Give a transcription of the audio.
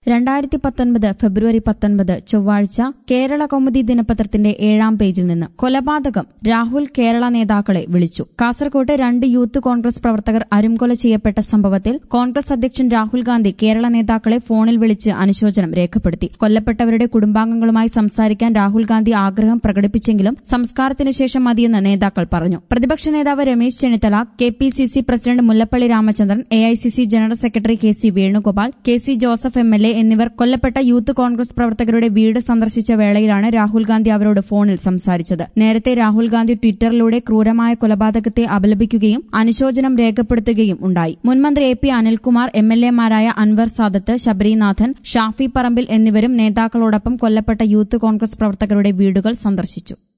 രണ്ടായിരത്തി പത്തൊൻപത് ഫെബ്രുവരി പത്തൊൻപത് ചൊവ്വാഴ്ച കേരള കൗമുദി ദിനപത്രത്തിന്റെ ഏഴാം പേജിൽ നിന്ന് കൊലപാതകം രാഹുൽ കേരള നേതാക്കളെ വിളിച്ചു കാസർകോട്ട് രണ്ട് യൂത്ത് കോൺഗ്രസ് പ്രവർത്തകർ അരുംകൊല ചെയ്യപ്പെട്ട സംഭവത്തിൽ കോൺഗ്രസ് അധ്യക്ഷൻ രാഹുൽ ഗാന്ധി കേരള നേതാക്കളെ ഫോണിൽ വിളിച്ച് അനുശോചനം രേഖപ്പെടുത്തി കൊല്ലപ്പെട്ടവരുടെ കുടുംബാംഗങ്ങളുമായി സംസാരിക്കാൻ രാഹുൽ ഗാന്ധി ആഗ്രഹം പ്രകടിപ്പിച്ചെങ്കിലും സംസ്കാരത്തിന് ശേഷം മതിയെന്ന് നേതാക്കൾ പറഞ്ഞു പ്രതിപക്ഷ നേതാവ് Ramesh Chennithala K P C C president Mullappally Ramachandran A I C C general secretary K C Venugopal K C Joseph M L A എന്നിവർ കൊല്ലപ്പെട്ട യൂത്ത് കോൺഗ്രസ് പ്രവർത്തകരുടെ വീട് സന്ദർശിച്ച വേളയിലാണ് രാഹുൽ ഗാന്ധി അവരോട് ഫോണിൽ സംസാരിച്ചത് നേരത്തെ രാഹുൽ ഗാന്ധി ട്വിറ്ററിലൂടെ ക്രൂരമായ കൊലപാതകത്തെ അപലപിക്കുകയും അനുശോചനം രേഖപ്പെടുത്തുകയും ഉണ്ടായി മുൻമന്ത്രി A P Anilkumar M L എമാരായ അൻവർ സാദത്ത് ശബരിനാഥൻ ഷാഫി പറമ്പിൽ എന്നിവരും നേതാക്കളോടൊപ്പം കൊല്ലപ്പെട്ട യൂത്ത് കോൺഗ്രസ് പ്രവർത്തകരുടെ വീടുകൾ സന്ദർശിച്ചു